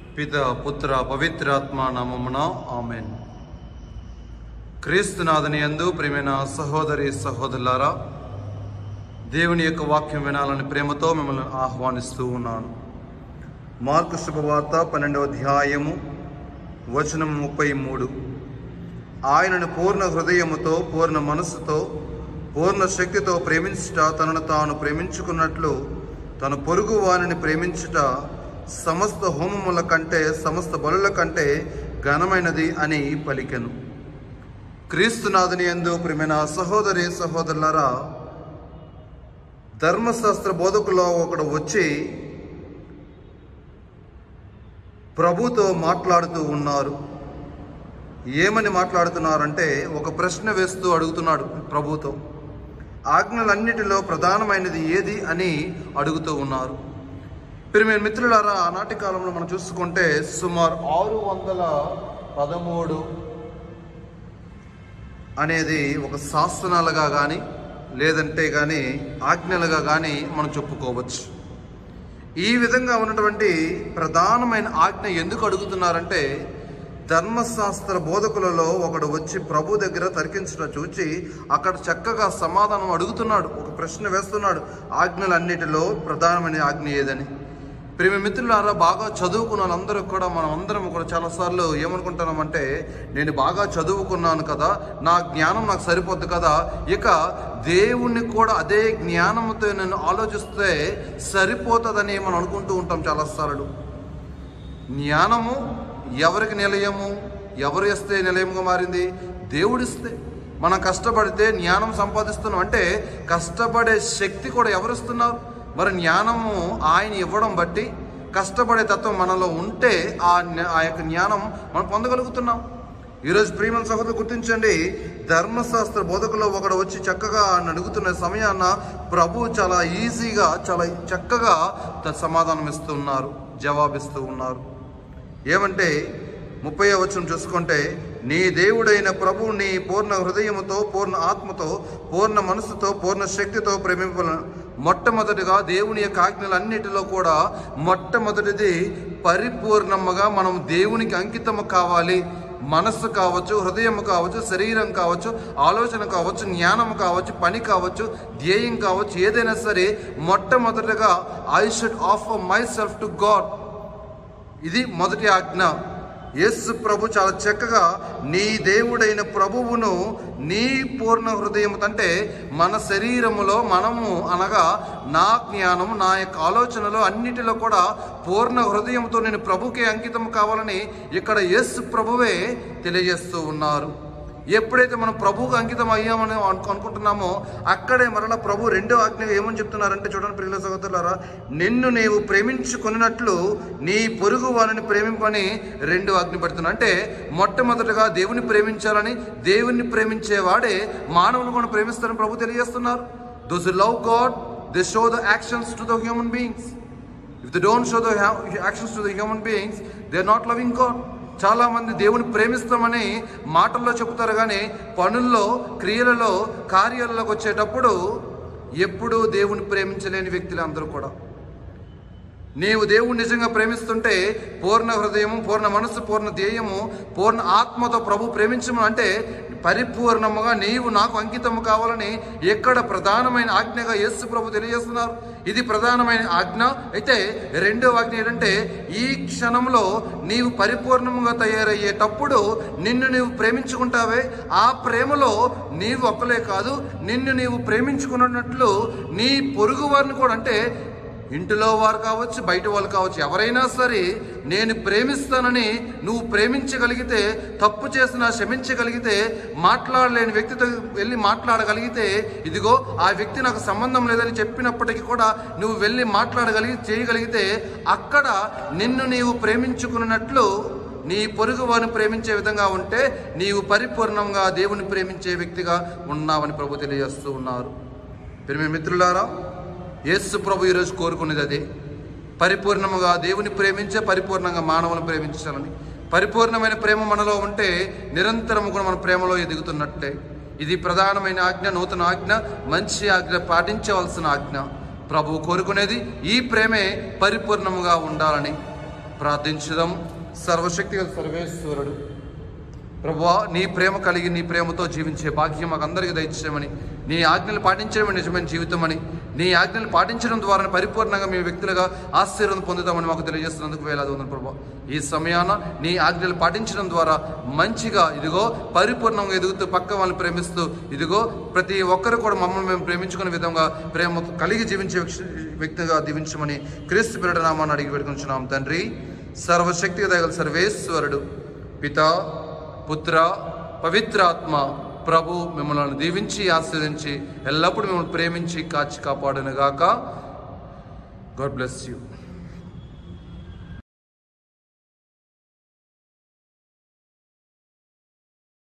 పిత పుత్ర పవిత్రాత్మ నామమున ఆమెన్ క్రీస్తునాథని యందు ప్రియమైన సహోదరి సహోదరులారా దేవుని యొక్క వాక్యం వినాలని ప్రేమతో మిమ్మల్ని ఆహ్వానిస్తూ ఉన్నాను మార్కు శుభవార్త పన్నెండవ అధ్యాయము వచనం ముప్పై మూడు ఆయనను పూర్ణ హృదయముతో పూర్ణ మనస్సుతో పూర్ణ శక్తితో ప్రేమించుట తనను తాను ప్రేమించుకున్నట్లు తన పొరుగు వారిని ప్రేమించుట సమస్త హోమముల కంటే సమస్త బలుల కంటే ఘనమైనది అని పలికెను క్రీస్తునాథుని ఎందు ప్రియమైన సహోదరి సహోదరులారా ధర్మశాస్త్ర బోధకులో ఒకడు వచ్చి ప్రభుతో మాట్లాడుతూ ఉన్నారు ఏమని మాట్లాడుతున్నారంటే ఒక ప్రశ్న వేస్తూ అడుగుతున్నాడు ప్రభుతో ఆజ్ఞలన్నిటిలో ప్రధానమైనది ఏది అని అడుగుతూ ఉన్నారు ప్రియమైన మిత్రులారా ఆనాటి కాలంలో మనం చూసుకుంటే సుమారు ఆరు వందల పదమూడు అనేది ఒక శాసనాలుగా కానీ లేదంటే కానీ ఆజ్ఞలుగా కానీ మనం చెప్పుకోవచ్చు ఈ విధంగా ఉన్నటువంటి ప్రధానమైన ఆజ్ఞ ఎందుకు అడుగుతున్నారంటే ధర్మశాస్త్ర బోధకులలో ఒకడు వచ్చి ప్రభు దగ్గర తర్కించడం చూచి అక్కడ చక్కగా సమాధానం అడుగుతున్నాడు ఒక ప్రశ్న వేస్తున్నాడు ఆజ్ఞలన్నిటిలో ప్రధానమైన ఆజ్ఞ ఏదని ప్రేమ మిత్రులారా బాగా చదువుకున్న వాళ్ళందరూ కూడా మనం అందరం కూడా చాలాసార్లు ఏమనుకుంటున్నామంటే నేను బాగా చదువుకున్నాను కదా నా జ్ఞానం నాకు సరిపోద్ది కదా ఇక దేవుణ్ణి కూడా అదే జ్ఞానంతో నేను ఆలోచిస్తే సరిపోతుందని మనం అనుకుంటూ ఉంటాం చాలాసార్లు జ్ఞానము ఎవరికి నిలయము ఎవరు ఇస్తే నిలయముగా మారింది దేవుడిస్తే మనం కష్టపడితే జ్ఞానం సంపాదిస్తున్నాం అంటే కష్టపడే శక్తి కూడా ఎవరిస్తున్నారు మరి జ్ఞానము ఆయన ఇవ్వడం బట్టి కష్టపడే తత్వం మనలో ఉంటే ఆ జ్ఞా- ఆ యొక్క జ్ఞానం మనం పొందగలుగుతున్నాం ఈరోజు ప్రియమైన సహోదరు గుర్తించండి ధర్మశాస్త్ర బోధకులో ఒకడు వచ్చి చక్కగా ఆయన అడుగుతున్న సమయాన్న ప్రభు చాలా ఈజీగా చాలా చక్కగా త- సమాధానం ఇస్తున్నారు జవాబిస్తూ ఉన్నారు ఏమంటే ముప్పై వచనం చూసుకుంటే నీ దేవుడైన ప్రభువు నీ పూర్ణ హృదయముతో పూర్ణ ఆత్మతో పూర్ణ మనసుతో పూర్ణ శక్తితో ప్రేమింప మొట్టమొదటిగా దేవుని యొక్క ఆజ్ఞలన్నిటిలో కూడా మొట్టమొదటిది పరిపూర్ణముగా మనం దేవునికి అంకితము కావాలి మనస్సు కావచ్చు హృదయం కావచ్చు శరీరం కావచ్చు ఆలోచన కావచ్చు జ్ఞానం కావచ్చు పని కావచ్చు ధ్యేయం కావచ్చు ఏదైనా సరే మొట్టమొదటిగా I should offer myself to God ఇది మొదటి ఆజ్ఞ యేసు ప్రభు చాలా చక్కగా నీ దేవుడైన ప్రభువును నీ పూర్ణ హృదయం అంటే మన శరీరములో మనము అనగా నా జ్ఞానం నా యొక్క ఆలోచనలో అన్నిటిలో కూడా పూర్ణ హృదయంతో నేను ప్రభుకే అంకితం కావాలని ఇక్కడ యేసు ప్రభువే తెలియజేస్తూ ఉన్నారు ఎప్పుడైతే మనం ప్రభువుకు అంకితం అయ్యామని అను- అనుకుంటున్నామో అక్కడే మరలా ప్రభు రెండో ఆజ్ఞ ఏమని చెప్తున్నారంటే చూడండి ప్రియుల సహోదరులారా నిన్ను నీవు ప్రేమించుకున్నట్లు నీ పొరుగు వారిని ప్రేమింపని రెండు ఆజ్ఞ పెడుతున్నా అంటే మొట్టమొదటిగా దేవుని ప్రేమించాలని దేవుని ప్రేమించేవాడే మానవుని కూడా ప్రేమిస్తారని ప్రభు తెలియజేస్తున్నారు those love God they show the actions to the human beings if they don't show the actions to the human beings they are not loving God చాలా మంది దేవుని ప్రేమిస్తామని మాటల్లో చెప్తారు కానీ పనుల్లో క్రియలలో కార్యాలలోకి వచ్చేటప్పుడు ఎప్పుడూ దేవుని ప్రేమించలేని వ్యక్తులు అందరూ కూడా నీవు దేవుని నిజంగా ప్రేమిస్తుంటే పూర్ణ హృదయము పూర్ణ మనస్సు పూర్ణ ధ్యేయము పూర్ణ ఆత్మతో ప్రభు ప్రేమించము అంటే పరిపూర్ణముగా నీవు నాకు అంకితము కావాలని ఎక్కడ ప్రధానమైన ఆజ్ఞగా యేసు ప్రభు తెలియజేస్తున్నారు ఇది ప్రధానమైన ఆజ్ఞ అయితే రెండో ఆజ్ఞ ఏంటంటే ఈ క్షణంలో నీవు పరిపూర్ణముగా తయారయ్యేటప్పుడు నిన్ను నీవు ప్రేమించుకుంటావే ఆ ప్రేమలో నీవు ఒక్కలే కాదు నిన్ను నీవు ప్రేమించుకున్నట్లు నీ పొరుగు వారిని కూడా అంటే ఇంటిలో వారు కావచ్చు బయట వాళ్ళు కావచ్చు ఎవరైనా సరే నేను ప్రేమిస్తానని నువ్వు ప్రేమించగలిగితే తప్పు చేసినా క్షమించగలిగితే మాట్లాడలేని వ్యక్తితో వెళ్ళి మాట్లాడగలిగితే ఇదిగో ఆ వ్యక్తి నాకు సంబంధం లేదని చెప్పినప్పటికీ కూడా నువ్వు వెళ్ళి మాట్లాడగలిగి చేయగలిగితే అక్కడ నిన్ను నీవు ప్రేమించుకున్నట్లు నీ పొరుగు వారిని ప్రేమించే విధంగా ఉంటే నీవు పరిపూర్ణంగా దేవుని ప్రేమించే వ్యక్తిగా ఉన్నావని ప్రభు తెలియజేస్తూ ఉన్నారు ప్రియమైన మిత్రులారా యేసు ప్రభు ఈరోజు కోరుకునేది అదే పరిపూర్ణముగా దేవుని ప్రేమించే పరిపూర్ణంగా మానవులను ప్రేమించాలని పరిపూర్ణమైన ప్రేమ మనలో ఉంటే నిరంతరము కూడా మన ప్రేమలో ఎదుగుతున్నట్టే ఇది ప్రధానమైన ఆజ్ఞ నూతన ఆజ్ఞ మంచి ఆజ్ఞ పాటించవలసిన ఆజ్ఞ ప్రభువు కోరుకునేది ఈ ప్రేమే పరిపూర్ణముగా ఉండాలని ప్రార్థించుదాం సర్వశక్తిగల సర్వేశ్వరుడు ప్రభువా నీ ప్రేమ కలిగి నీ ప్రేమతో జీవించే భాగ్యం మాకు అందరికీ దయచేయమని నీ ఆజ్ఞలు పాటించడమే నిజమైన జీవితం అని నీ ఆజ్ఞలు పాటించడం ద్వారా పరిపూర్ణంగా మీ వ్యక్తులుగా ఆశీర్వాదం పొందుతామని మాకు తెలియజేస్తున్నందుకు వేలాది ఉంది ప్రభు ఈ సమయాన నీ ఆజ్ఞలు పాటించడం ద్వారా మంచిగా ఇదిగో పరిపూర్ణంగా ఎదుగుతూ పక్క వాళ్ళని ప్రేమిస్తూ ఇదిగో ప్రతి ఒక్కరు కూడా మమ్మల్ని మేము ప్రేమించుకునే విధంగా ప్రేమ కలిగి జీవించే వ్యక్ష- వ్యక్తిగా దీవించమని క్రీస్తు పిల్లడ నామాన్ని అడిగి పెట్టుకుంటున్నాం తండ్రి సర్వశక్తి దయగల సర్వేశ్వరుడు పిత పుత్ర పవిత్రాత్మ ప్రభు మిమ్మల్ని దీవించి ఆస్వాదించి ఎల్లప్పుడూ మిమ్మల్ని ప్రేమించి కాచి కాపాడునుగాక గాడ్ బ్లెస్ యూ